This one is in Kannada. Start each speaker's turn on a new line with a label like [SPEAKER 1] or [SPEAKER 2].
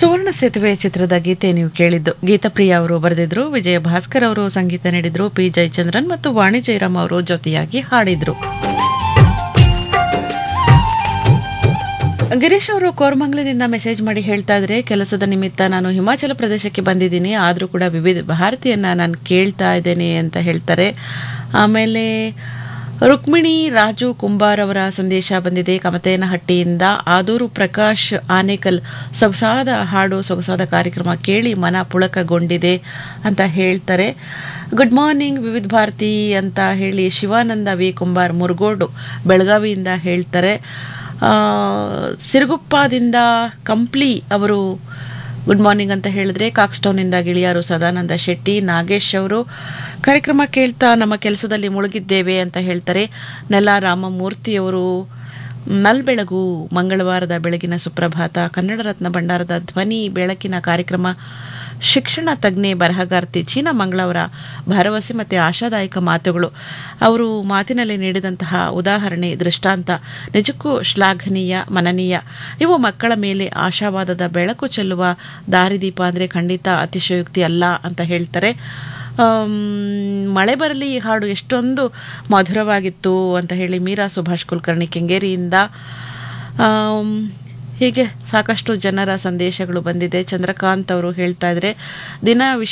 [SPEAKER 1] ಸುವರ್ಣ ಸೇತುವೆ ಚಿತ್ರದ ಗೀತೆ ನೀವು ಕೇಳಿದ್ದು ಗೀತಪ್ರಿಯ ಅವರು ಬರೆದಿದ್ರು ವಿಜಯ ಭಾಸ್ಕರ್ ಅವರು ಸಂಗೀತ ನೀಡಿದ್ರು ಪಿ ಜಯಚಂದ್ರನ್ ಮತ್ತು ವಾಣಿ ಜಯರಾಮ್ ಅವರು ಜೊತೆಯಾಗಿ ಹಾಡಿದ್ರು ಗಿರೀಶ್ ಅವರು ಕೋರಮಂಗಲದಿಂದ ಮೆಸೇಜ್ ಮಾಡಿ ಹೇಳ್ತಾ ಇದ್ರೆ ಕೆಲಸದ ನಿಮಿತ್ತ ನಾನು ಹಿಮಾಚಲ ಪ್ರದೇಶಕ್ಕೆ ಬಂದಿದ್ದೀನಿ ಆದರೂ ಕೂಡ ವಿವಿಧ ಭಾರತೀಯನ್ನ ನಾನು ಕೇಳ್ತಾ ಇದ್ದೇನೆ ಅಂತ ಹೇಳ್ತಾರೆ ಆಮೇಲೆ ರುಕ್ಮಿಣಿ ರಾಜು ಕುಂಬಾರ್ ಅವರ ಸಂದೇಶ ಬಂದಿದೆ ಕಮತೇನಹಟ್ಟಿಯಿಂದ ಆದೂರು ಪ್ರಕಾಶ್ ಆನೇಕಲ್ ಸೊಗಸಾದ ಹಾಡು ಸೊಗಸಾದ ಕಾರ್ಯಕ್ರಮ ಕೇಳಿ ಮನ ಪುಳಕಗೊಂಡಿದೆ ಅಂತ ಹೇಳ್ತಾರೆ ಗುಡ್ ಮಾರ್ನಿಂಗ್ ವಿವಿಧ ಭಾರತಿ ಅಂತ ಹೇಳಿ ಶಿವಾನಂದ ವಿ ಕುಂಬಾರ್ ಮುರುಗೋಡು ಬೆಳಗಾವಿಯಿಂದ ಹೇಳ್ತಾರೆ ಆ, ಸಿರುಗುಪ್ಪದಿಂದ ಕಂಪ್ಲಿ ಅವರು ಗುಡ್ ಮಾರ್ನಿಂಗ್ ಅಂತ ಹೇಳಿದ್ರೆ ಕಾಕ್ಸ್ಟೌನಿಂದ ಗಿಳಿಯಾರು ಸದಾನಂದ ಶೆಟ್ಟಿ ನಾಗೇಶ್ ಅವರು ಕಾರ್ಯಕ್ರಮ ಕೇಳ್ತಾ ನಮ್ಮ ಕೆಲಸದಲ್ಲಿ ಮುಳುಗಿದ್ದೇವೆ ಅಂತ ಹೇಳ್ತಾರೆ ನೆಲ ರಾಮಮೂರ್ತಿಯವರು ನಲ್ಬೆಳಗು ಮಂಗಳವಾರದ ಬೆಳಗಿನ ಸುಪ್ರಭಾತ ಕನ್ನಡ ರತ್ನ ಭಂಡಾರದ ಧ್ವನಿ ಬೆಳಕಿನ ಕಾರ್ಯಕ್ರಮ ಶಿಕ್ಷಣ ತಜ್ಞೆ ಬರಹಗಾರ್ತಿ ಚೀನಾ ಮಂಗಳವರ ಭರವಸೆ ಮತ್ತು ಆಶಾದಾಯಕ ಮಾತುಗಳು ಅವರು ಮಾತಿನಲ್ಲಿ ನೀಡಿದಂತಹ ಉದಾಹರಣೆ ದೃಷ್ಟಾಂತ ನಿಜಕ್ಕೂ ಶ್ಲಾಘನೀಯ ಮನನೀಯ ಇವು ಮಕ್ಕಳ ಮೇಲೆ ಆಶಾವಾದದ ಬೆಳಕು ಚೆಲ್ಲುವ ದಾರಿದೀಪ ಅಂದರೆ ಖಂಡಿತ ಅತಿಶಯೋಕ್ತಿ ಅಲ್ಲ ಅಂತ ಹೇಳ್ತಾರೆ ಆಮ್, ಮಳೆ ಬರಲಿ ಈ ಹಾಡು ಎಷ್ಟೊಂದು ಮಧುರವಾಗಿತ್ತು ಅಂತ ಹೇಳಿ ಮೀರಾ ಸುಭಾಷ್ ಕುಲಕರ್ಣಿ ಕೆಂಗೇರಿಯಿಂದ ಆಮ್, ಹೀಗೆ ಸಾಕಷ್ಟು ಜನರ ಸಂದೇಶಗಳು ಬಂದಿದೆ ಚಂದ್ರಕಾಂತ್ ಅವರು ಹೇಳ್ತಾ ಇದ್ರೆ ದಿನ